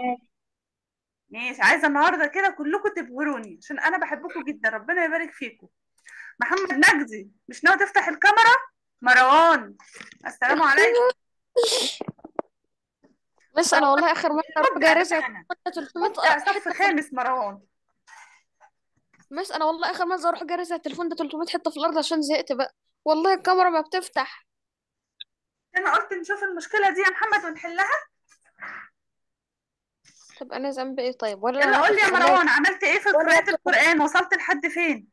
ماشي عايزه النهارده كده كلكم تبهروني عشان انا بحبكم جدا ربنا يبارك فيكم محمد نجدي مش ناوي تفتح الكاميرا مروان السلام عليكم بس انا والله اخر مره اروح مبدع جارسة معانا. 300 مبدع صف خامس مروان بس انا والله اخر مره اروح جارسة التليفون ده 300 حته في الارض عشان زهقت بقى والله الكاميرا ما بتفتح انا قلت نشوف المشكله دي يا محمد ونحلها طب انا ذنبي ايه طيب ولا يلا انا قول لي يا خلاص. مروان عملت ايه في ولا قراءه أدخل. القران وصلت لحد فين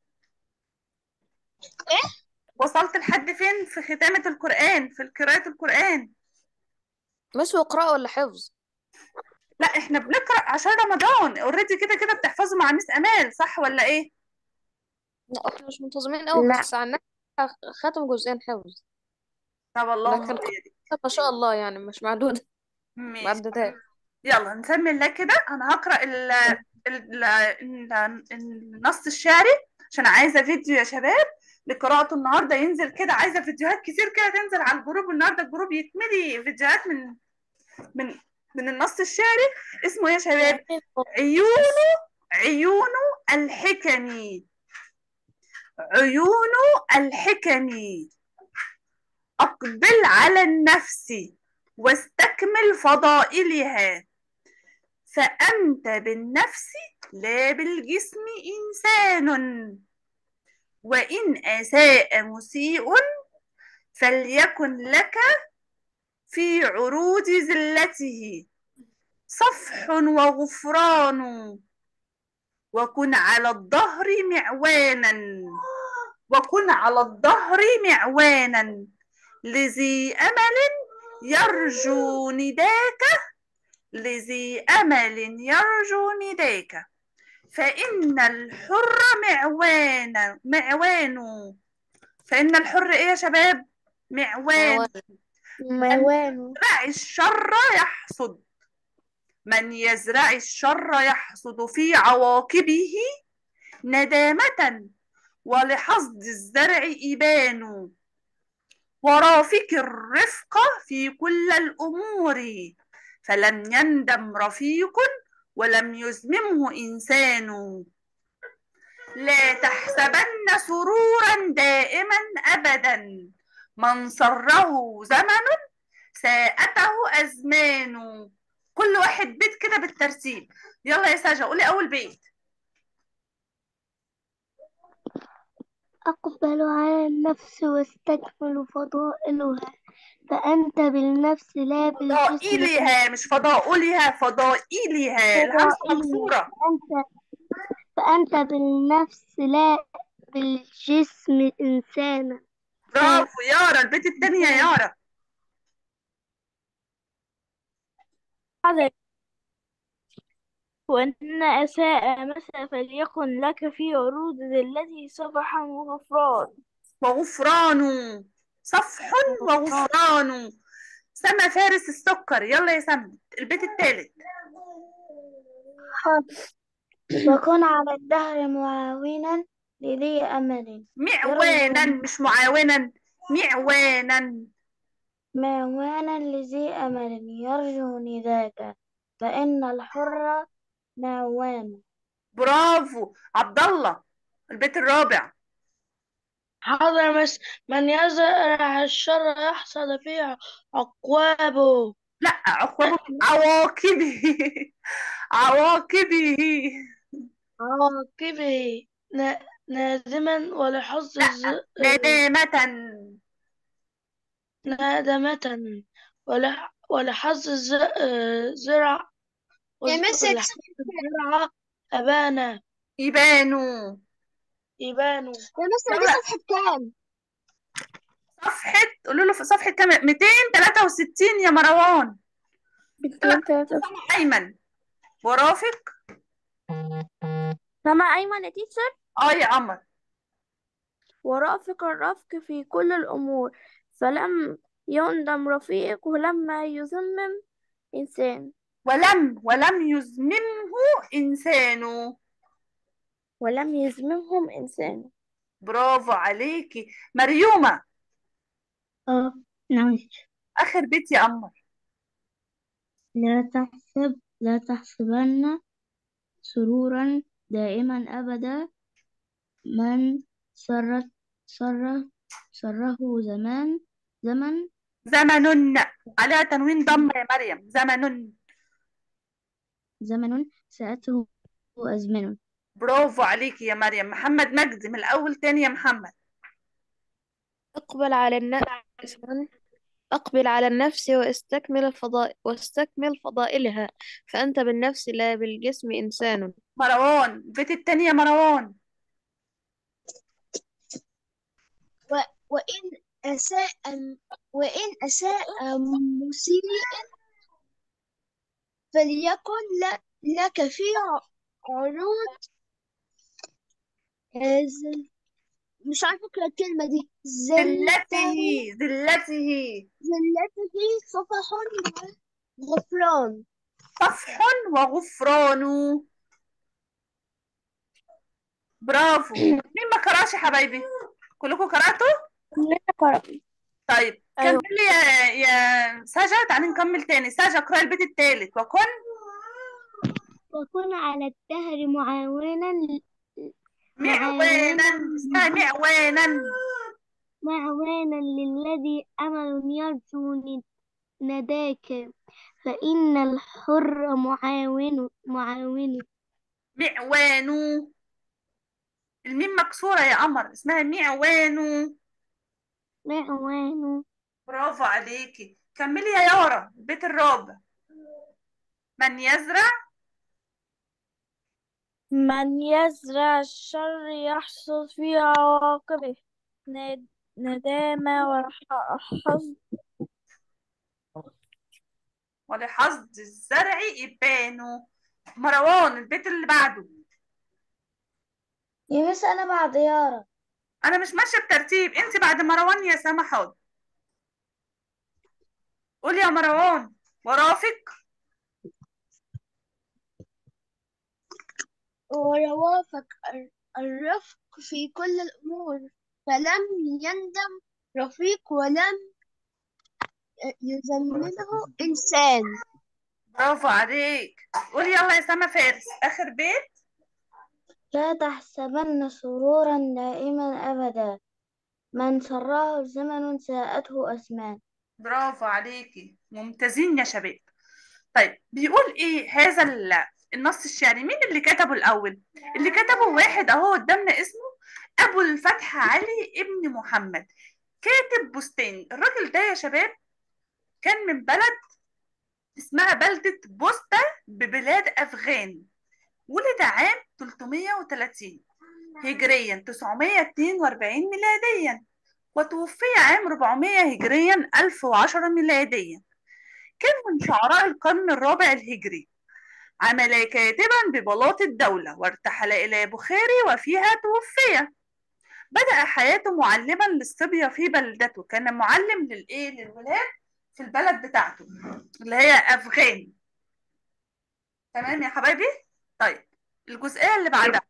ايه وصلت لحد فين في ختامه القران في قراءه القران مش قراءة ولا حفظ لا احنا بنقرا عشان رمضان اوريدي كده كده بتحفظوا مع ميس امال صح ولا ايه لا احنا مش منتظمين قوي لا. بس عن نفسي ختم جزئين حفظ طب اللهم لكن صل على ما شاء الله يعني مش معدودة ماشي معدودات يلا نسمي الله كده انا هقرا ال ال ال- النص الشعري عشان عايزه فيديو يا شباب لقراءته النهارده ينزل كده عايزه فيديوهات كتير كده تنزل على الجروب النهارده الجروب يتملي فيديوهات من من من النص الشعري اسمه إيه يا شباب عيونه عيونه الحكمي عيون الحكم أقبل على النفس واستكمل فضائلها فأنت بالنفس لا بالجسم إنسان وإن أساء مسيء فليكن لك في عروض زلته صفح وغفران وكن على الظهر معوانا وكن على الظهر معوانا لذي أمل يرجو نداك لذي أمل يرجو نداك فإن الحر معوانا معوان فإن الحر إيه يا شباب معوان موانو يزرع الشر يحصد من يزرع الشر يحصد في عواقبه ندامة ولحصد الزرع إبان ورافق الرفق في كل الأمور فلم يندم رفيق ولم يزممه إنسان لا تحسبن سرورا دائما أبدا من سره زمن ساءته أزمان كل واحد بيت كده بالترتيب يلا يا ساجة قولي أول بيت أقبل على النفس واستكمل فضائلها فأنت بالنفس لا بالجسم فضائلها مش فضائلها فضائلها الهمزة مكسورة فأنت فأنت بالنفس لا بالجسم إنسانا برافو يارا البيت التاني يا يارا وإن أساء مسا فليكن لك في عروض التي صفحا وغفران وغفران صفح وغفران سما فارس السكر يلا يا سما البيت التالت وكن على الدهر معاونا لذي أمل معوانا مش معاونا معوانا معوانا لذي أمل يرجو نداك فإن الحر معوان برافو عبد الله البيت الرابع حضر مس من يزرع الشر يحصد فيه عقوابه لا عقبه عواقبه عواقبه عواقبه نا- نادما ولحظ الز... ندامة نادمة ولح... ولحظ الز... زرع يا مسك ولحظ الزرع أبانا يبانوا يبانوا يا مسك يلا. دي صفحة كام؟ صفحة قولوا له في صفحة كام 263 يا مروان أيمن ورافق سمع أيمن يا تيتشر اه يا قمر ورافق الرفق في كل الأمور فلم يندم رفيق ولما يذمم إنسان ولم ولم يزممه إنسان ولم يذممهم إنسان برافو عليكي مريومة اه نعم آخر بيت يا قمر لا تحسب لا تحسبن سرورا دائما أبدا من سرت سره سره زمان زمن زمن عليها تنوين ضم يا مريم زمن زمن ساءته أزمن برافو عليكي يا مريم محمد مجدي من الأول تاني يا محمد اقبل على النفس أقبل على النفس واستكمل الفضائل واستكمل فضائلها فأنت بالنفس لا بالجسم إنسان مروان البيت التاني يا مروان و... وإن أساء وإن أساء مسيء فليكن ل- لك في عروض آه، ز- مش عارفة أقرأ الكلمة دي ذلته زلته ذلته زلته صفح وغفران صفح وغفران برافو مين ما قراش يا حبايبي كلكم قرأتوا كلنا قرأنا طيب أيوة. كملي يا يا ساجة تعالي نكمل تاني ساجة اقرأي البيت التالت وكن وكن على الدهر معاونا معوانا اسمها معوانا معوانا للذي أمل يرجو نداك فإن الحر معاون معاون معوانو الميم مكسورة يا قمر اسمها معوانو معوان برافو عليكي كملي يا يارا البيت الرابع من يزرع من يزرع الشر يحصد في عواقبه ند- ندامة وحزن ولحصد الزرع إبانه مروان البيت اللي بعده يا مس أنا بعد يارا أنا مش ماشية بترتيب أنت بعد مروان يا سما حاضر قولي يا مروان ورافق وروافق الر- الرفق في كل الأمور فلم يندم رفيق ولم يذمله إنسان برافو عليك قولي يلا يا سما فارس آخر بيت لا تحسبن سرورا دائما أبدا من سره زمن ساءته أزمان برافو عليكي ممتازين يا شباب طيب بيقول ايه هذا ال- النص الشعري مين اللي كتبه الاول اللي كتبه واحد اهو قدامنا اسمه ابو الفتح علي ابن محمد كاتب بستاني الراجل ده يا شباب كان من بلد اسمها بلدة بوستا ببلاد أفغان ولد عام 330 هجريا 942 ميلاديا وتوفي عام 400 هجريا 1010 ميلاديا كان من شعراء القرن الرابع الهجري عمل كاتبا ببلاط الدولة وارتحل إلى بخاري وفيها توفي بدأ حياته معلما للصبية في بلدته كان معلم للإيه للولاد في البلد بتاعته اللي هي أفغان تمام يا حبايبي طيب الجزئية اللي بعدها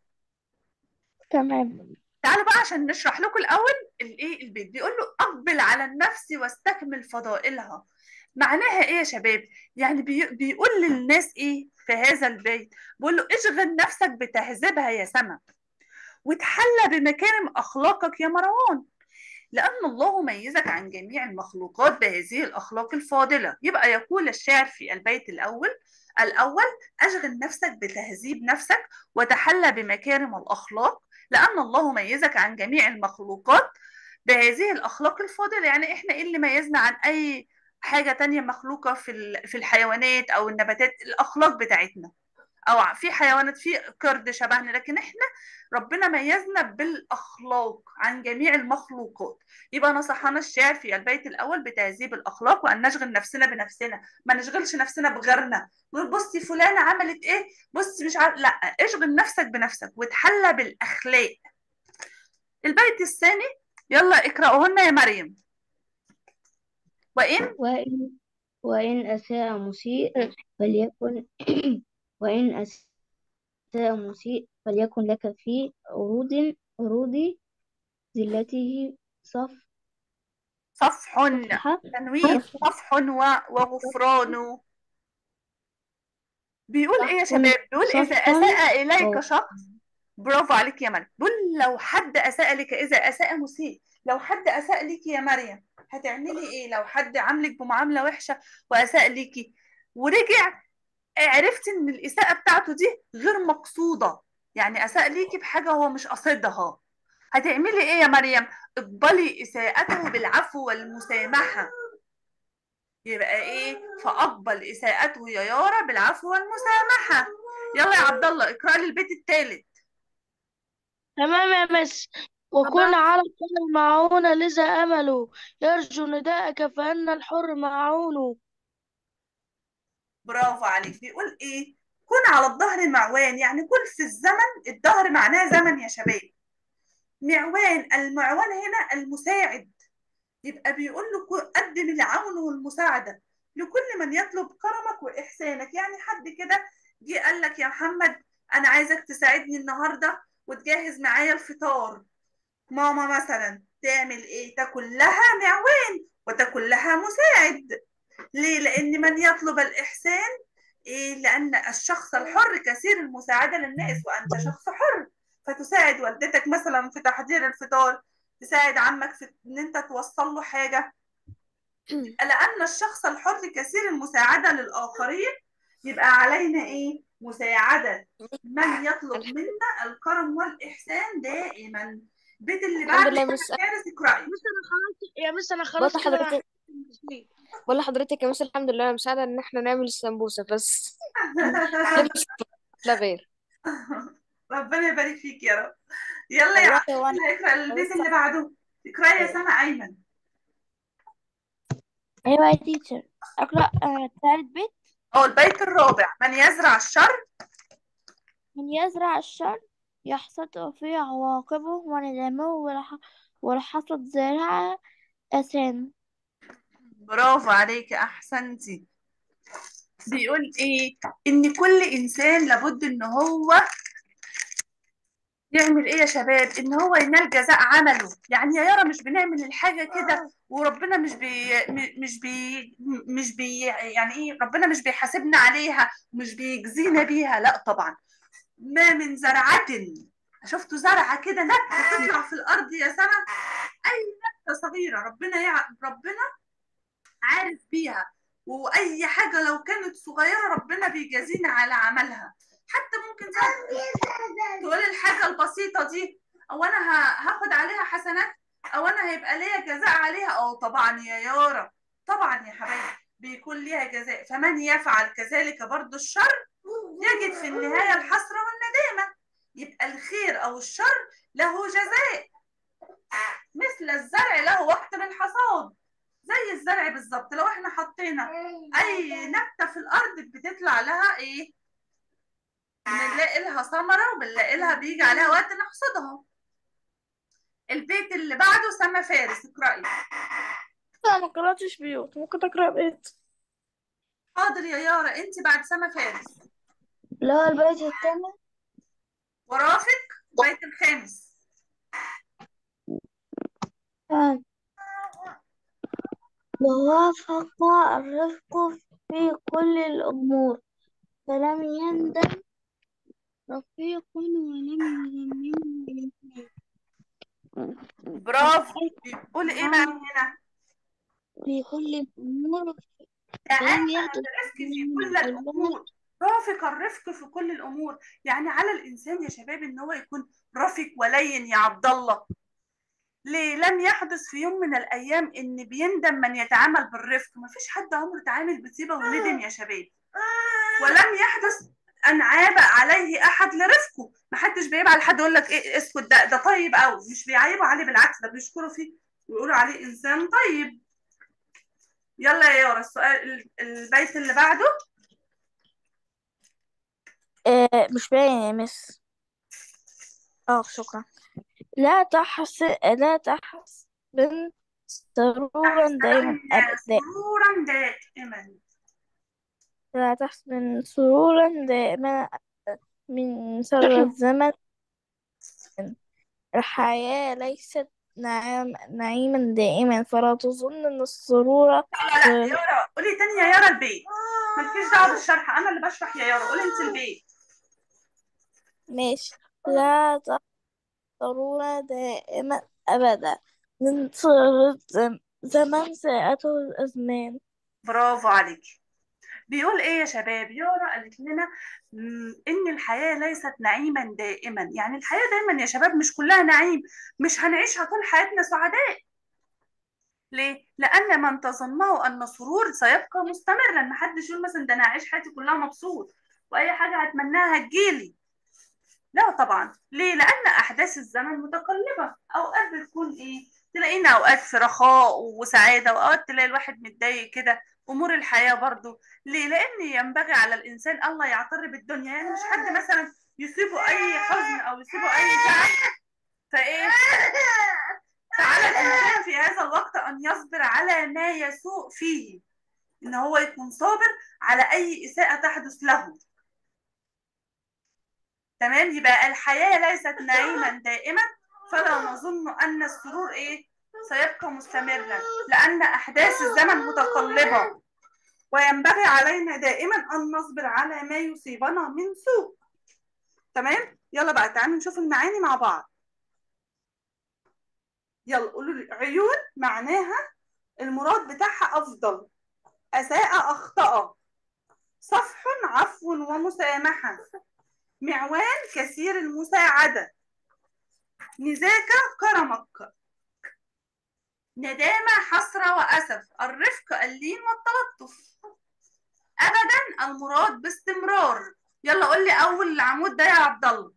تمام تعالوا بقى عشان نشرح لكم الأول الإيه البيت بيقول له أقبل على النفس واستكمل فضائلها معناها إيه يا شباب؟ يعني بي بيقول للناس إيه في هذا البيت؟ بيقول له اشغل نفسك بتهذيبها يا سما وتحلى بمكارم أخلاقك يا مروان لأن الله ميزك عن جميع المخلوقات بهذه الأخلاق الفاضلة يبقى يقول الشاعر في البيت الأول الأول أشغل نفسك بتهذيب نفسك وتحلى بمكارم الأخلاق لأن الله ميزك عن جميع المخلوقات بهذه الأخلاق الفاضلة يعني إحنا إيه اللي ميزنا عن أي حاجة تانية مخلوقة في ال- في الحيوانات أو النباتات الأخلاق بتاعتنا أو في حيوانات في قرد شبهنا لكن إحنا ربنا ميزنا بالأخلاق عن جميع المخلوقات يبقى نصحنا الشاعر في البيت الأول بتهذيب الأخلاق وأن نشغل نفسنا بنفسنا ما نشغلش نفسنا بغيرنا نقول بصي فلانة عملت إيه بصي مش عارف لا اشغل نفسك بنفسك وتحلى بالأخلاق البيت الثاني يلا اقرأوهن يا مريم وإن وإن وإن أساء مسيء فليكن وإن أساء مسيء فليكن لك في عروض عروض ذلته صف صفح صفحة تنوين صفح و- وغفران بيقول ايه يا تحكم شباب بيقول اذا شخصا اساء اليك أو شخص برافو عليك يا مريم بيقول لو حد اساء لك اذا اساء مسيء لو حد اساء لك يا مريم هتعملي ايه لو حد عاملك بمعامله وحشه واساء ليكي ورجع عرفت ان الاساءه بتاعته دي غير مقصوده يعني اساء ليكي بحاجه هو مش قاصدها هتعملي ايه يا مريم اقبلي اساءته بالعفو والمسامحه يبقى ايه فاقبل اساءته يا يارا بالعفو والمسامحه يلا يا عبد الله اقرا لي البيت الثالث تمام يا مس وكن على القلب معون لذا أمله يرجو نداءك فإن الحر معون برافو عليك بيقول ايه كن على الظهر معوان يعني كن في الزمن الظهر معناه زمن يا شباب معوان المعوان هنا المساعد يبقى بيقول له كو- قدم العون والمساعدة لكل من يطلب كرمك وإحسانك يعني حد كده جه قال لك يا محمد أنا عايزك تساعدني النهاردة وتجهز معايا الفطار ماما مثلا تعمل إيه تاكل لها معوان وتاكل لها مساعد ليه لأن من يطلب الإحسان إيه لأن الشخص الحر كثير المساعدة للناس وأنت شخص حر فتساعد والدتك مثلا في تحضير الفطار تساعد عمك في ان انت توصل له حاجه لان الشخص الحر كثير المساعده للاخرين يبقى علينا ايه مساعده من يطلب منا الكرم والاحسان دائما البيت اللي الحمد بعد لله كده مس كارث اقراي مس أنا خلاص يا مس أنا بقول خلاص كده لحضرتك بقول لحضرتك يا مس الحمد لله مساعدة ان احنا نعمل السمبوسة بس ده مش لا غير ربنا يبارك فيك يا رب يلا يا والله عم وانا اقرا البيت لسه اللي بعده اقراي يا سما ايمن أيوة يا تيتشر أقرأ آه، تالت بيت او البيت الرابع من يزرع الشر من يزرع الشر يحصد في عواقبه وندمه والح- والحصد زارع أثان برافو عليك احسنتي بيقول ايه ان كل انسان لابد ان هو يعمل ايه يا شباب ان هو ينال جزاء عمله يعني يا يارا مش بنعمل الحاجه كده وربنا مش بي م- مش بي مش بي يعني ايه ربنا مش بيحاسبنا عليها مش بيجزينا بيها لا طبعا ما من زرعة شفتوا زرعة كده نبتة تطلع في الأرض يا سما أي نبتة صغيرة ربنا يع... ربنا عارف بيها وأي حاجة لو كانت صغيرة ربنا بيجازينا على عملها حتى ممكن زي تقول الحاجة البسيطة دي أو أنا ه- هاخد عليها حسنات أو أنا هيبقى ليا جزاء عليها أو طبعا يا يارا طبعا يا حبايبي بيكون ليها جزاء فمن يفعل كذلك برضو الشر يجد في النهاية الحسرة والندامة يبقى الخير أو الشر له جزاء مثل الزرع له وقت للحصاد زي الزرع بالظبط لو احنا حطينا أي نبتة في الأرض بتطلع لها إيه؟ بنلاقي لها ثمرة وبنلاقي لها بيجي عليها وقت نحصدها البيت اللي بعده سما فارس اقرأي أنا ما قرأتش بيوت ممكن تقرأ بيت حاضر يا يارا انت بعد سما فارس لا البيت الثاني ورافق البيت الخامس آه. ووافق الرفق في كل الأمور فلم يندم رفيق ولم يذمم برافو بيقول ايه بقى هنا في كل الأمور تعالى فلم يحدث الرفق في من كل الأمور الامور رافق الرفق في كل الامور يعني على الانسان يا شباب ان هو يكون رفيق ولين يا عبد الله ليه لم يحدث في يوم من الايام ان بيندم من يتعامل بالرفق ما فيش حد عمره تعامل بطيبه وندم يا شباب ولم يحدث ان عاب عليه احد لرفقه ما حدش بيعيب على حد يقول لك ايه اسكت ده ده طيب قوي مش بيعيبوا عليه بالعكس ده بيشكروا فيه ويقولوا عليه انسان طيب يلا يا يارا السؤال ال- البيت اللي بعده آه مش باين يا مس اه شكرا لا تحس لا تحسبن سرورا دائما تحسبن أبدا سرورا دائما لا تحسبن سرورا دائما من سر الزمن الحياة ليست نعيم نعيما دائما فلا تظن أن السرور لا لا يارا قولي تاني يا يارا البيت مالكيش دعوه بالشرح انا اللي بشرح يا يارا قولي انت البيت ماشي لا ضرورة دائما أبدا من صغر الزم- زمن ساءته الأزمان برافو عليكي بيقول ايه يا شباب يارا قالت لنا مم، ان الحياه ليست نعيما دائما يعني الحياه دايما يا شباب مش كلها نعيم مش هنعيشها طول حياتنا سعداء ليه؟ لأن من تظنه أن السرور سيبقى مستمرا محدش يقول مثلا ده أنا هعيش حياتي كلها مبسوط وأي حاجة هتمناها هتجيلي لا طبعا ليه؟ لأن أحداث الزمن متقلبة أوقات بتكون إيه؟ تلاقينا أوقات في رخاء وسعادة وأوقات تلاقي الواحد متضايق كده أمور الحياة برضو ليه؟ لأن ينبغي على الإنسان الله يعتر بالدنيا يعني مش حد مثلا يصيبه أي حزن أو يصيبه أي زعل فإيه؟ فعلى الإنسان في هذا الوقت أن يصبر على ما يسوء فيه إن هو يكون صابر على أي إساءة تحدث له تمام يبقى الحياة ليست نعيما دائما فلا نظن أن السرور إيه سيبقى مستمرا لأن أحداث الزمن متقلبة وينبغي علينا دائما أن نصبر على ما يصيبنا من سوء تمام يلا بقى تعالوا نشوف المعاني مع بعض يلا قولوا لي عيون معناها المراد بتاعها أفضل أساء أخطأ صفح عفو ومسامحة معوان كثير المساعدة نزاك كرمك ندامة حسرة وأسف الرفق اللين والتلطف أبدا المراد باستمرار يلا قول لي أول عمود ده يا عبد الله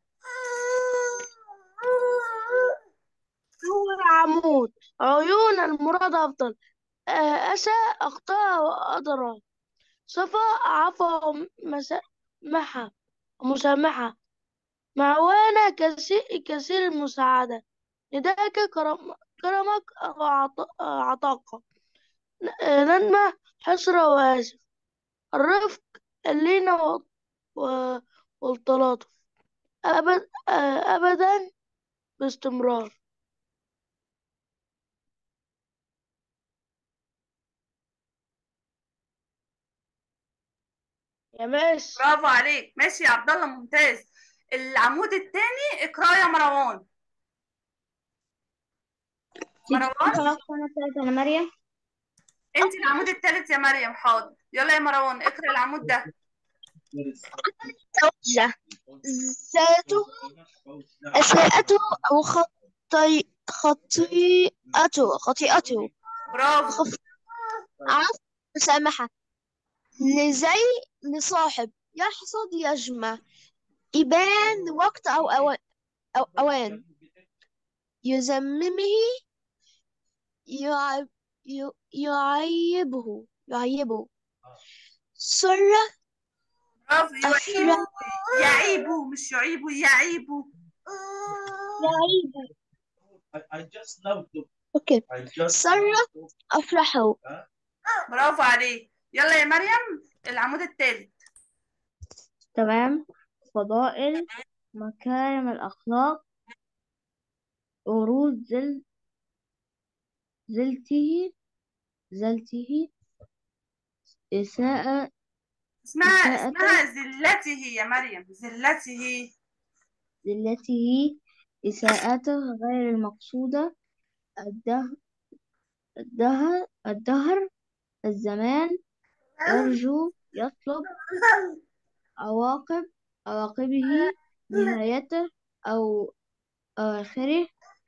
أول عمود عيون المراد أفضل آه، أساء أخطاء وأضرار صفاء عفو مسامحة مسامحة معوانة كثير, كثير المساعدة نداك كرم كرمك أو عط- عطاقة آه، ندمة حسرة وآسف الرفق اللينة و- و- والتلاطف أبد آه، أبدا باستمرار يا مس برافو عليك ماشي يا عبد الله ممتاز العمود الثاني اقرا يا مروان مروان أنا مريم انت العمود الثالث يا مريم حاضر يلا يا مروان اقرا العمود ده زوجة ذاته أساءته أو خطي خطيئته خطيئته برافو عفو مسامحة لزي لصاحب يحصد يجمع إبان وقت أو أوان, أو أوان يذممه يعيب ي- يعيبه يعيبه سرة برافو يعيبوا أفرح يعيبوا مش يعيبوا يعيبوا يعيبه I, I just love the أوكي I just سرة أفرحه برافو عليك يلا يا مريم العمود الثالث تمام فضائل مكارم الأخلاق عروض زل زلته زلته إساءة اسمها إساءة اسمها زلته يا مريم زلته زلته إساءته غير المقصودة الدهر الدهر الدهر الزمان يرجو يطلب عواقب عواقبه نهايته أو آخره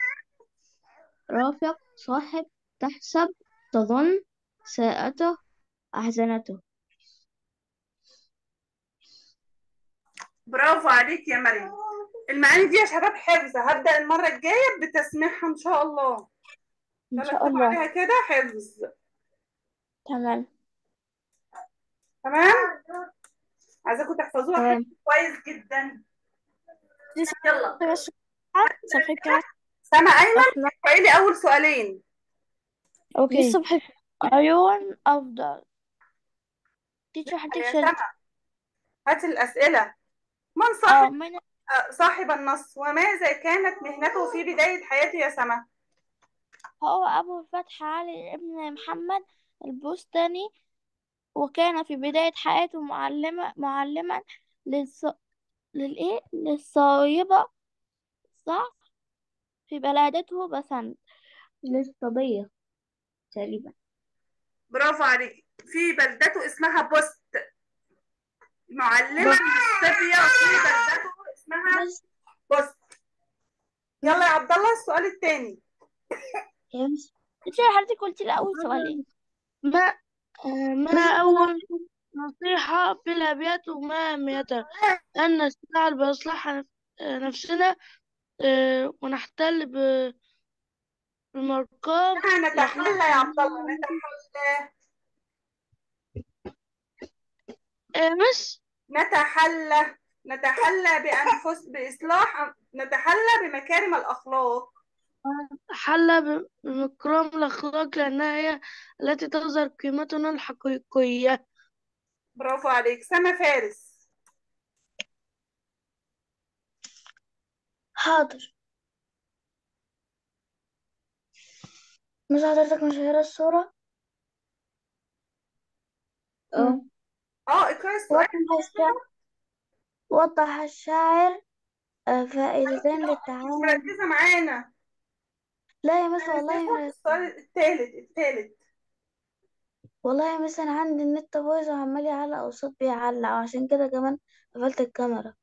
رافق صاحب تحسب تظن ساءته أحزنته برافو عليك يا مريم المعاني دي يا شباب حفظ هبدأ المرة الجاية بتسميعها إن شاء الله إن شاء هنكتب الله عليها كده حفظ تمام تمام عايزاكم تحفظوها تمام. حفظ كويس جدا دي يلا بس صفحة كام؟ سما أيمن احنا اقرأي لي أول سؤالين اوكي دي صفحة عيون أفضل تيجي يا هديك سما هات الأسئلة من اه صاحب من آه، صاحب النص وماذا كانت مهنته في بداية حياته يا سما هو أبو الفتح علي ابن محمد البستاني وكان في بداية حياته معلمة معلما للص... للإيه للصايبة صح في بلادته بسنت للصبية تقريبا برافو عليك في بلدته اسمها بوست معلمة للصبية في بلدته اسمها بوست يلا يا عبد الله السؤال الثاني يا مس انت حضرتك قلتي لي أول سؤال ايه ما آه، ما أول نصيحة في الأبيات وما أهميتها أن نستعد بإصلاح نف- آه، نفسنا آه، ونحتل ب- بمرقام نتحلى يا عبد الله نتحلى آه، بس نتحلى نتحلى بأنفس بإصلاح نتحلى بمكارم الأخلاق حل ب- بمكرم الأخلاق لأنها هي التي تظهر قيمتنا الحقيقية برافو عليك سما فارس حاضر مش حضرتك مشاهير الصورة اه اه اقرأي السؤال وضح الشاعر وضح الشاعر آه، فائدتين مش للتعامل مركزة معانا لا يا مس والله مرة- السؤال الثالث الثالث والله يا مس أنا عندي النت بايظ وعمال يعلق والصوت بيعلق وعشان كده كمان قفلت الكاميرا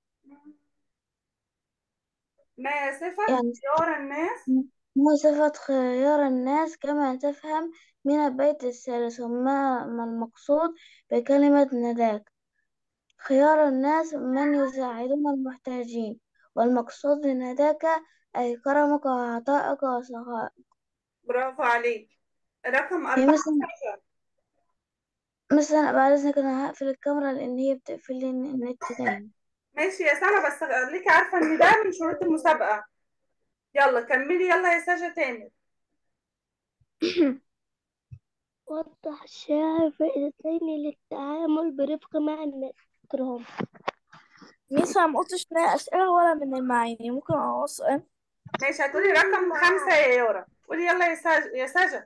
ما صفة يعني اختيار الناس ما صفة خيار الناس كما تفهم من البيت الثالث وما ما المقصود بكلمة نداك خيار الناس من يساعدون المحتاجين والمقصود بنداك أي كرمك وعطائك وسخائك برافو عليك رقم هي أربعة مثلا مثلا بعد إذنك أنا هقفل الكاميرا لأن هي بتقفل لي النت تاني ماشي يا سما بس خليكي عارفة إن ده من شروط المسابقة يلا كملي يلا يا ساجة تامر وضح الشاعر فائدتين للتعامل برفق مع الناس كرهم ميسا ما قلتش لا أسئلة ولا من المعاني ممكن أقول سؤال ماشي هتقولي رقم خمسة يا يارا قولي يلا يا ساجة يا ساجة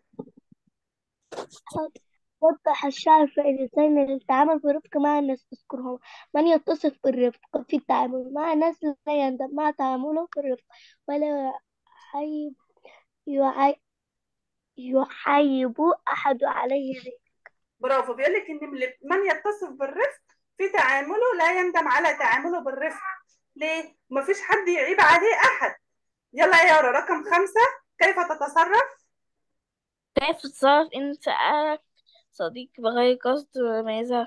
وضح الشاعر فائدتين للتعامل برفق مع الناس اذكرهما من يتصف بالرفق في التعامل مع الناس لا يندم مع تعامله بالرفق ولا يحيب يعي- يحيب أحد عليه ذلك برافو بيقول لك ان من- من يتصف بالرفق في تعامله لا يندم على تعامله بالرفق ليه مفيش حد يعيب عليه احد يلا يا يارا رقم خمسة كيف تتصرف كيف تتصرف إن سألك صديق بغير قصد ماذا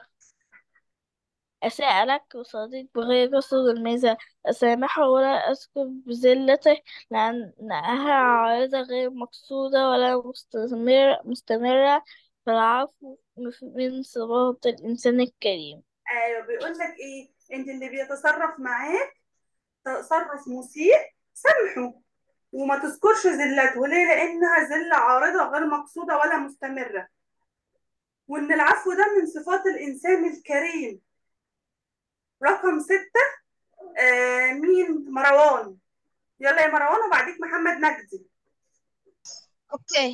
أسألك صديق بغير قصد ماذا أسامحه ولا أسكت بذلته لأنها عارضة غير مقصودة ولا مستمرة مستمرة فالعفو من صفات الإنسان الكريم ايوه بيقول لك ايه انت اللي بيتصرف معاك تصرف مسيء سامحه وما تذكرش ذلته ليه لانها ذله عارضه غير مقصوده ولا مستمره وان العفو ده من صفات الانسان الكريم رقم ستة آه مين مروان يلا يا مروان وبعديك محمد مجدي اوكي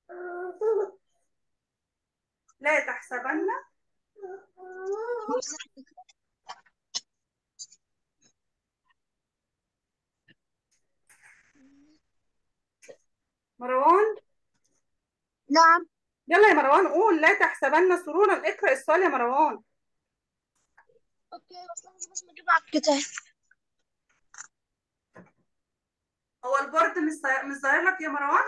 لا تحسبن مروان نعم يلا يا مروان قول لا تحسبن سرورا اقرأ السؤال يا مروان اوكي بس لازم بس نجيب على الكتاب هو البورد مش ظاهر- مش ظاهر لك يا مروان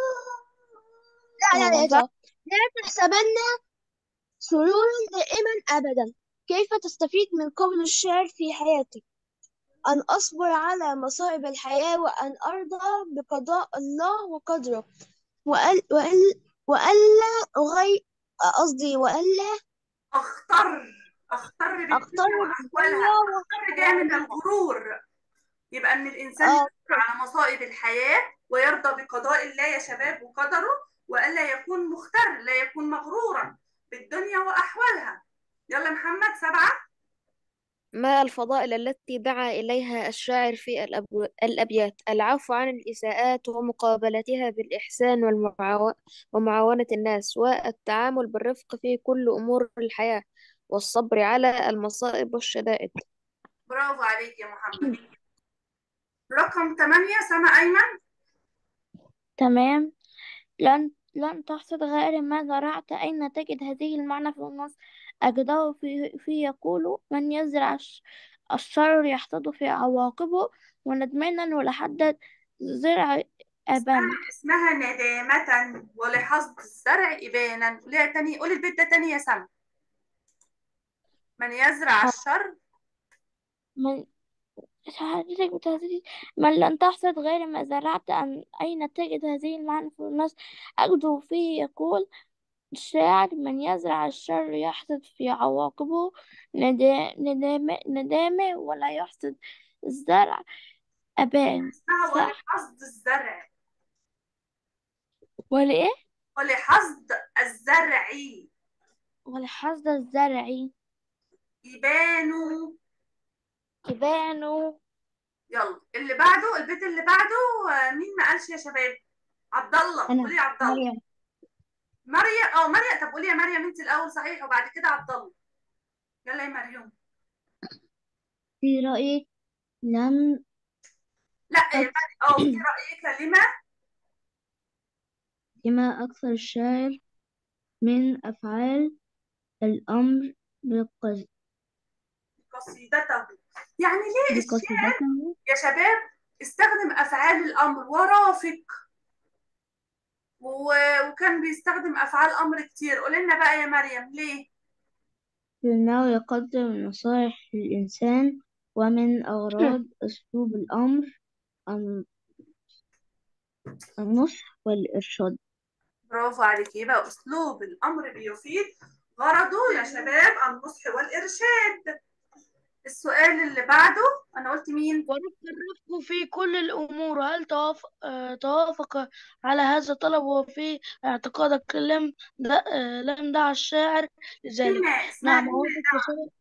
لا لا لا لا لا تحسبن سرورا دائما أبدا كيف تستفيد من قول الشاعر في حياتك أن أصبر على مصائب الحياة وأن أرضى بقضاء الله وقدره وأل وأل وألا أغي قصدي وألا اختر اختر بالدنيا أختار واحوالها اختر جايه من الغرور يبقى ان الانسان آه. يصبر على مصائب الحياه ويرضى بقضاء الله يا شباب وقدره والا يكون مختر لا يكون مغرورا بالدنيا واحوالها يلا محمد سبعه ما الفضائل التي دعا إليها الشاعر في الأب- الأبيات العفو عن الإساءات ومقابلتها بالإحسان والمعاو- ومعاونة الناس والتعامل بالرفق في كل أمور الحياة والصبر على المصائب والشدائد برافو عليك يا محمد رقم 8 سما أيمن تمام لن لن تحصد غير ما زرعت أين تجد هذه المعنى في النص أجده في, في يقول من يزرع الش- الشر يحصد في عواقبه وندمانا ولحد زرع أبان اسمها ندامة ولحصد الزرع إبانا قوليها تاني قولي البيت ده تاني يا سما من يزرع الشر من حضرتك بتهديد من لن تحصد غير ما زرعت أن أين تجد هذه المعنى في النص أجده فيه يقول الشاعر من يزرع الشر يحصد في عواقبه ندامة ندامة ندامة ولا يحصد الزرع أبان اسمها صح ولحصد الزرع ولإيه ولحصد الزرع ولحصد الزرع يبان يبانوا يلا اللي بعده البيت اللي بعده آه، مين ما قالش يا شباب عبد الله أنا قولي يا عبد الله مريم مريم اه مريم طب قولي يا مريم انت الاول صحيح وبعد كده عبد الله يلا يا مريم في رأيك لم لا يا مريم اه في رايك لما لما أكثر الشاعر من أفعال الأمر بقص- قصيدته يعني ليه الشيء بقصيدته يا شباب استخدم افعال الامر ورافق و- وكان بيستخدم افعال امر كتير قول لنا بقى يا مريم ليه لأنه يقدم نصائح للإنسان ومن أغراض أسلوب الأمر الن- النصح والإرشاد برافو عليك يبقى اسلوب الامر بيفيد غرضه يا شباب النصح والارشاد السؤال اللي بعده انا قلت مين ورفق الرفق في كل الأمور هل توافق, آه توافق على هذا الطلب وفي اعتقادك لم د- آه لم دع الشاعر لذلك لما اسمها نعم لما وافق بسبب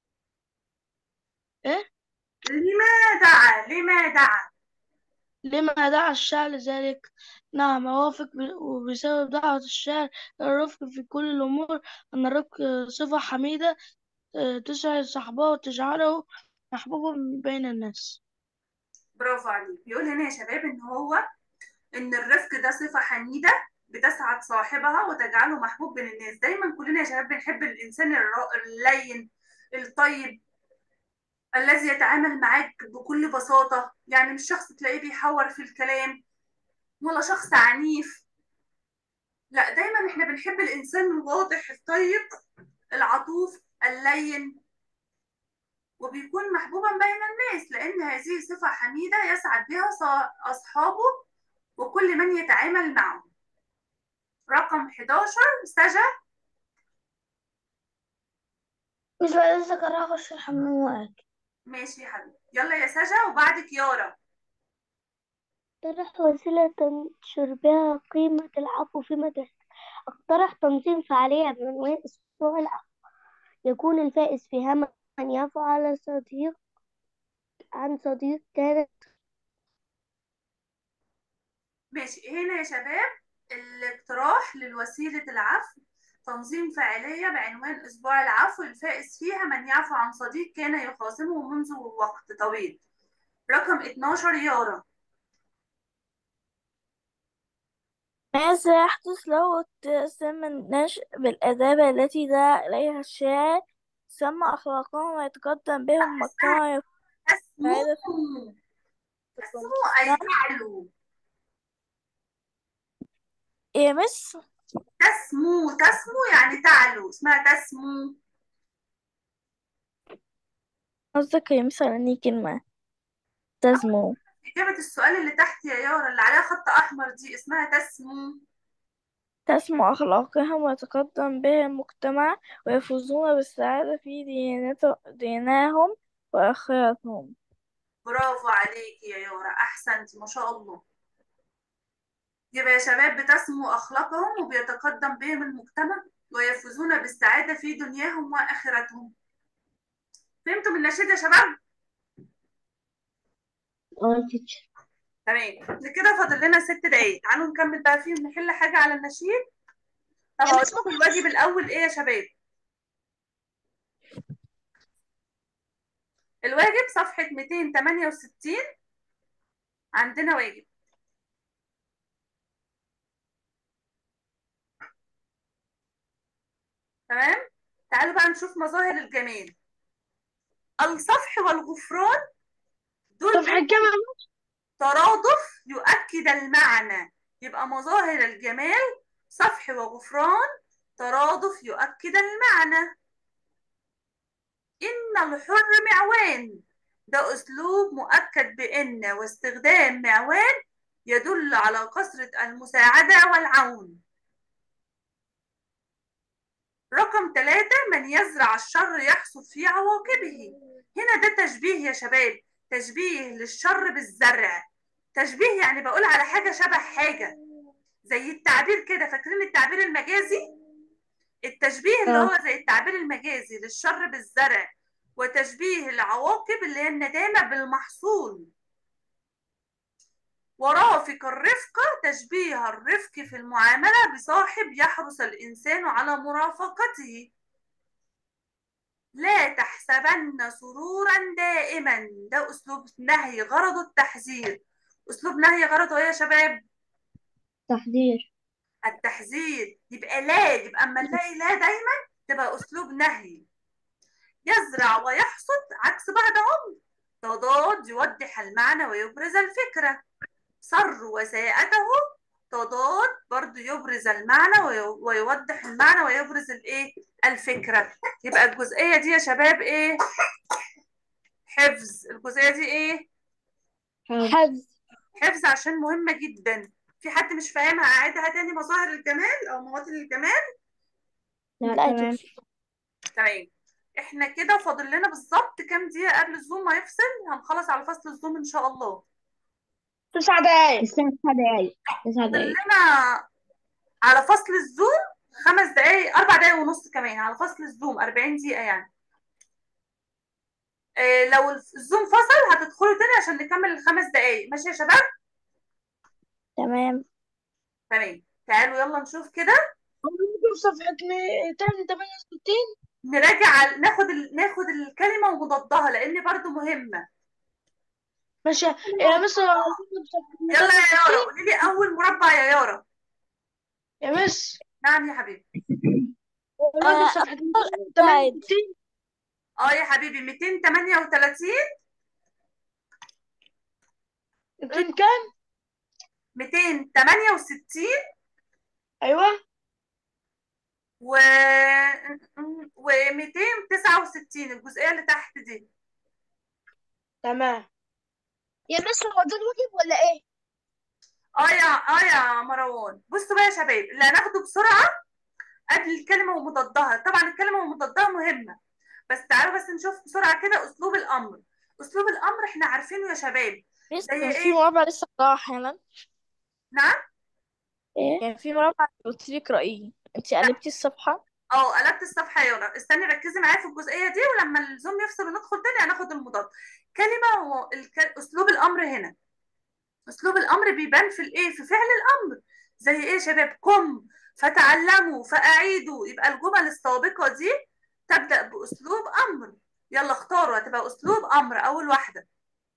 إيه لما دعا لما دعا لما دعا الشاعر لذلك نعم أوافق ب- وبسبب دعوة الشاعر الرفق في كل الأمور أن الرفق صفة حميدة آه، تسعد صاحبه وتجعله محبوبا بين الناس برافو عليك بيقول هنا يا شباب ان هو ان الرفق ده صفة حميدة بتسعد صاحبها وتجعله محبوب بين الناس دايما كلنا يا شباب بنحب الانسان الر- اللين الطيب الذي يتعامل معاك بكل بساطة يعني مش شخص تلاقيه بيحور في الكلام ولا شخص عنيف لا دايما احنا بنحب الانسان الواضح الطيب العطوف اللين وبيكون محبوبا بين الناس لان هذه صفة حميدة يسعد بها صا- اصحابه وكل من يتعامل معه رقم 11 سجا مش بعد لسه كراهة أخش الحمام وأكل ماشي يا حبيبي يلا يا سجا وبعدك يارا اقترح وسيلة تنشر بها قيمة العفو في مدرسة اقترح تنظيم فعالية بعنوان أسبوع العفو يكون الفائز فيها من يعفو على صديق عن صديق كان ماشي هنا يا شباب الاقتراح للوسيلة العفو تنظيم فعالية بعنوان أسبوع العفو الفائز فيها من يعفو عن صديق كان يخاصمه منذ وقت طويل رقم 12 يارا ماذا يحدث لو اتسم النشء بالآداب التي دعا إليها الشاعر سمى أخلاقهم ويتقدم بهم مجتمع تسمو يفعل تسمو أي تعلو إيه مس تسمو تسمو يعني تعلو اسمها تسمو قصدك إيه مثلا إني كلمة تزمو إجابة السؤال اللي تحت يا يارا اللي عليها خط أحمر دي اسمها تسمو تسمو أخلاقهم ويتقدم بهم المجتمع ويفوزون بالسعادة في ديانته دينهم وآخرتهم برافو عليك يا يارا أحسنتي ما شاء الله يبقى يا شباب بتسمو أخلاقهم وبيتقدم بهم المجتمع ويفوزون بالسعادة في دنياهم وآخرتهم فهمتوا من النشيد يا شباب اه تيتشر تمام كده فاضل لنا ست دقايق تعالوا نكمل بقى فيهم نحل حاجه على النشيد طب يا هقول مس لكم الواجب الاول ايه يا شباب الواجب صفحه 268 عندنا واجب تمام تعالوا بقى نشوف مظاهر الجمال الصفح والغفران دول صفحة كام يا مس؟ ترادف يؤكد المعنى يبقى مظاهر الجمال صفح وغفران ترادف يؤكد المعنى إن الحر معوان ده أسلوب مؤكد بإن واستخدام معوان يدل على كثرة المساعدة والعون رقم ثلاثة من يزرع الشر يحصد في عواقبه هنا ده تشبيه يا شباب تشبيه للشر بالزرع تشبيه يعني بقول على حاجة شبه حاجة زي التعبير كده فاكرين التعبير المجازي التشبيه اللي هو زي التعبير المجازي للشر بالزرع وتشبيه العواقب اللي هي الندامة بالمحصول ورافق الرفق تشبيه الرفق في المعاملة بصاحب يحرص الإنسان على مرافقته لا تحسبن سرورا دائما ده أسلوب نهي غرضه التحذير أسلوب نهي غرضه إيه يا شباب تحذير التحذير يبقى لا يبقى اما نلاقي لا دايما تبقى اسلوب نهي يزرع ويحصد عكس بعضهم تضاد يوضح المعنى ويبرز الفكرة سر وساءته تضاد برضو يبرز المعنى وي- ويوضح المعنى ويبرز الايه الفكرة يبقى الجزئية دي يا شباب ايه حفظ الجزئية دي ايه حفظ حفظ عشان مهمة جدا في حد مش فاهمها اعيدها تاني مظاهر الجمال او مواطن الجمال لا لا تمام تمام تمام احنا كده فاضل لنا بالظبط كام دقيقة قبل الزوم ما يفصل هنخلص على فصل الزوم ان شاء الله تسع دقايق الساعة تسعة دقايق تسعة فاضل دقايق لنا على فصل الزوم خمس دقايق اربع دقايق ونص كمان على فصل الزوم 40 دقيقة يعني اه لو الزوم فصل هتدخلوا تاني عشان نكمل الخمس دقايق ماشي يا شباب تمام تمام تعالوا يلا نشوف كده ممكن في صفحة 268 نراجع على- ناخد ال... ناخد الكلمة ومضادها لان برضو مهمة ماشي يا مس يلا يا يارا قولي لي اول مربع يا يارا يا مس نعم يا حبيبي الراجل في صفحة 268 اه يا حبيبي 238 اتنين كام؟ 268 أيوه و و 269 الجزئية اللي تحت دي تمام يا مس هو ده الواجب ولا ايه؟ اه يا اه يا مروان بصوا بقى يا شباب اللي هناخده بسرعة قبل الكلمة ومضادها طبعا الكلمة ومضادها مهمة بس تعالوا بس نشوف بسرعة كده أسلوب الأمر أسلوب الأمر احنا عارفينه يا شباب بس زي كان في ايه مربع لسه قراءة أحيانا نعم ايه كان في مربع قلت لي اقرأيه انت قلبتي الصفحة اه قلبت الصفحة يا يارا استني ركزي معايا في الجزئية دي ولما الزوم يفصل وندخل تاني هناخد المضاد كلمة و... الك... أسلوب الأمر هنا أسلوب الأمر بيبان في الإيه في فعل الأمر زي إيه يا شباب قم فتعلموا فأعيدوا يبقى الجمل السابقة دي تبدأ بأسلوب أمر يلا اختاروا هتبقى أسلوب أمر أول واحدة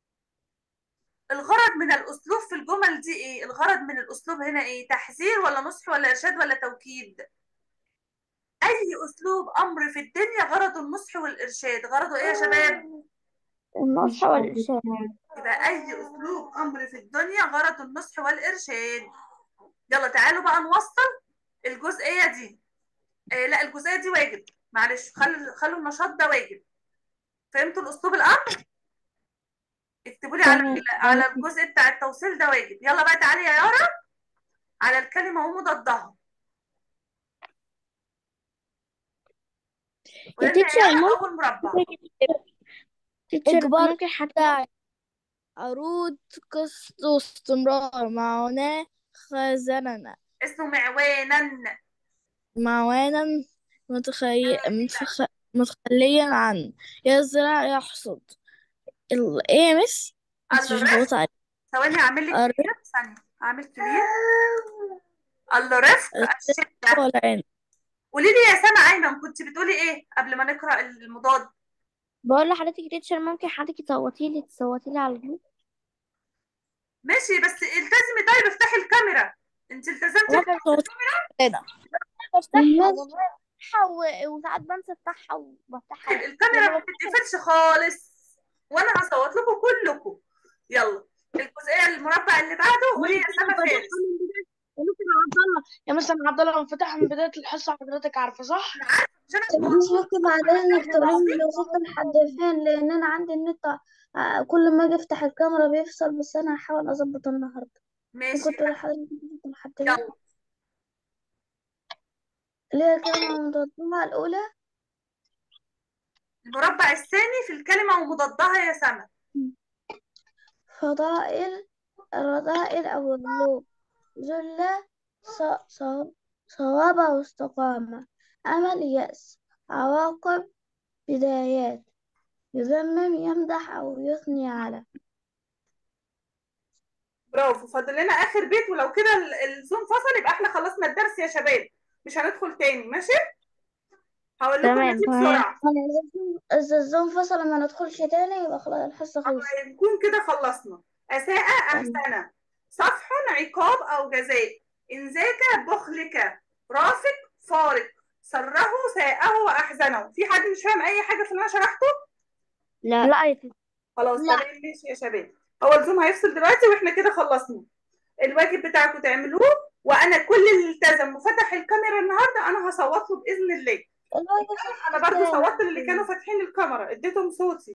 الغرض من الأسلوب في الجمل دي إيه الغرض من الأسلوب هنا إيه تحذير ولا نصح ولا إرشاد ولا توكيد أي أسلوب أمر في الدنيا غرضه النصح والإرشاد غرضه إيه يا شباب النصح والإرشاد يبقى أي أسلوب أمر في الدنيا غرضه النصح والإرشاد يلا تعالوا بقى نوصل الجزئية دي آه لا الجزئية دي واجب معلش خلوا خلوا النشاط ده واجب فهمتوا الأسلوب الأمر اكتبوا لي على تمام. ال- على الجزء بتاع التوصيل ده واجب يلا بقى تعالي يا يارا على الكلمة ومضادها يا قولي لي تيتشر يا يارا ممكن أول مربع تيتشر إجبار. ممكن حتى عروض قسط واستمرار معوناه خزننا اسمه معوانا معوانا متخي... متخ... متخليا عن يزرع يحصد القامس انت مش الرفق مظبوطة عليه ثواني اعمل لك الرفق كلير ثانية اعمل كلير الرفق الشدة والعين قولي لي يا سما ايمن كنت بتقولي ايه قبل ما نقرا المضاد بقول لحضرتك تيتشر ممكن حضرتك تصوتي لي تصوتي لي على الجروب ماشي بس التزمي طيب افتحي الكاميرا انت التزمتي وانا صوت كده بفتحها ماشي. بفتحها و- وساعات بنسى افتحها وبفتحها طيب الكاميرا ما بتتقفلش خالص وانا هصوت لكم كلكم يلا الجزئيه المربع اللي بعده قولي يا سما فارس ممكن يا عبد الله يا مستر عبد الله انفتح من بداية الحصة حضرتك عارفة صح؟ مش انا مش ممكن بعدين انك تقولي لي وصلت لحد فين لان انا عندي النت ع- كل ما اجي افتح الكاميرا بيفصل بس انا هحاول اظبط النهارده ماشي ممكن تقولي لحضرتك وصلت لحد فين يلا اللي هي الكلمة المنظمة الأولى المربع الثاني في الكلمه ومضادها يا سما فضائل الرذائل أو الذنوب ذلة ص- ص- صواب واستقامة أمل يأس عواقب بدايات يذمم يمدح أو يثني على برافو فاضل لنا اخر بيت ولو كده ال- الزوم فصل يبقى احنا خلصنا الدرس يا شباب مش هندخل تاني ماشي هقول لكم تمام، نتيجة تمام. بسرعه إذا الزوم فصل ما ندخلش تاني يبقى خلاص الحصة خلصت نكون كده خلصنا أساء أحسن صفح عقاب أو جزاء إنزاك بخلك رافق فارق سره ساءه وأحزنه في حد مش فاهم أي حاجة في اللي أنا شرحته لا لا يا تيتشر خلاص لا. تمام ماشي يا شباب هو الزوم هيفصل دلوقتي واحنا كده خلصنا الواجب بتاعكم تعملوه وانا كل اللي التزم وفتح الكاميرا النهارده انا هصوت له باذن الله الواجب انا برضو تاني. صوتت للي كانوا فاتحين الكاميرا اديتهم صوتي